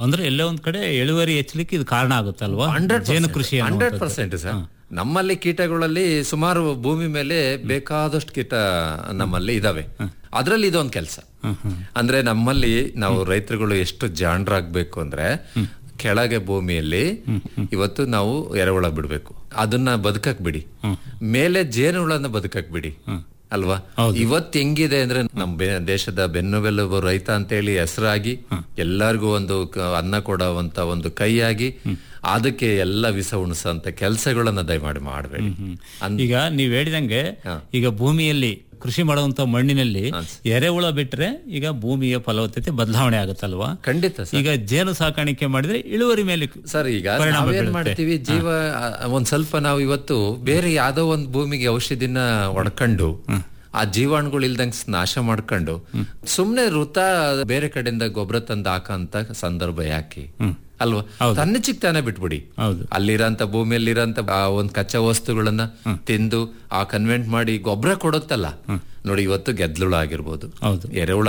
ಅಂದ್ರೆ ಎಲ್ಲೋ ಒಂದ್ ಕಡೆ ಇಳುವರಿ ಹೆಚ್ಚಲಿಕ್ಕೆ ಇದು ಕಾರಣ ಆಗುತ್ತಲ್ವಾ ಜೇನು ಕೃಷಿ ಹಂಡ್ರೆಡ್ ಪರ್ಸೆಂಟ್ ಸರ್ ನಮ್ಮಲ್ಲಿ ಕೀಟಗಳಲ್ಲಿ ಸುಮಾರು ಭೂಮಿ ಮೇಲೆ ಬೇಕಾದಷ್ಟು ಕೀಟ ನಮ್ಮಲ್ಲಿ ಇದಾವೆ ಅದ್ರಲ್ಲಿ ಇದೊಂದು ಕೆಲಸ ಅಂದ್ರೆ ನಮ್ಮಲ್ಲಿ ನಾವು ರೈತರುಗಳು ಎಷ್ಟು ಜಾಣರಾಗ್ಬೇಕು ಅಂದ್ರೆ ಕೆಳಗೆ ಭೂಮಿಯಲ್ಲಿ ಇವತ್ತು ನಾವು ಎರೆಹುಳ ಬಿಡ್ಬೇಕು ಅದನ್ನ ಬದುಕಕ್ ಬಿಡಿ ಮೇಲೆ ಜೇನುಹುಳನ ಬದುಕಕ್ ಬಿಡಿ ಅಲ್ವಾ ಇವತ್ತು ಹೆಂಗಿದೆ ಅಂದ್ರೆ ನಮ್ಮ ಬೆ- ದೇಶದ ಬೆನ್ನುಬೆಲುಬು ರೈತ ಅಂತೇಳಿ ಹೆಸರಾಗಿ ಎಲ್ಲರಿಗೂ ಒಂದು ಕ- ಅನ್ನ ಕೊಡುವಂತ ಒಂದು ಕೈಯಾಗಿ ಅದಕ್ಕೆ ಎಲ್ಲ ವಿಷ ಉಣಿಸಂತ ಕೆಲಸಗಳನ್ನ ದಯಮಾಡಿ ಮಾಡಬೇಡಿ ಈಗ ನೀವ್ ಹೇಳಿದಂಗೆ ಈಗ ಭೂಮಿಯಲ್ಲಿ ಕೃಷಿ ಮಾಡುವಂತ ಮಣ್ಣಿನಲ್ಲಿ ಎರೆಹುಳ ಬಿಟ್ರೆ ಈಗ ಭೂಮಿಯ ಫಲವತ್ತತೆ ಬದಲಾವಣೆ ಆಗುತ್ತಲ್ವಾ ಖಂಡಿತ ಸರ್ ಈಗ ಜೇನು ಸಾಕಾಣಿಕೆ ಮಾಡಿದ್ರೆ ಇಳುವರಿ ಮೇಲೆ ಸರ್ ಈಗ ಪರಿಣಾಮ ನಾವೇನ್ ಬೀಳುತ್ತೆ. ಮಾಡ್ತೀವಿ ಜೀವ ಆ, ಒಂದ್ ಸ್ವಲ್ಪ ನಾವು ಇವತ್ತು ಬೇರೆ ಯಾವ್ದೋ ಒಂದ್ ಭೂಮಿಗೆ ಔಷಧಿನ ಹೊಡ್ಕೊಂಡು ಆ ಜೀವಾಣುಗಳು ಇಲ್ದಂಗ್ ನಾಶ ಮಾಡ್ಕೊಂಡು ಸುಮ್ನೆ ವೃತ ಬೇರೆ ಕಡೆಯಿಂದ ಗೊಬ್ಬರ ತಂದು ಹಾಕಂತ ಸಂದರ್ಭ ಯಾಕೆ ಅಲ್ವಾ ತನ್ನಚಿಕ್ ತಾನೇ ಬಿಟ್ಬಿಡಿ ಹೌದು ಅಲ್ಲಿರಂತ ಭೂಮಿಯಲ್ಲಿರಂತ ಆ ಒಂದ್ ಕಚ್ಚಾ ವಸ್ತುಗಳನ್ನ ತಿಂದು ಆ ಕನ್ವೆಂಟ್ ಮಾಡಿ ಗೊಬ್ಬರ ಕೊಡುತ್ತಲ್ಲ ನೋಡಿ ಇವತ್ತು ಗೆದ್ಲುಳ ಆಗಿರ್ಬೋದು ಹೌದು ಎರೆಹುಳ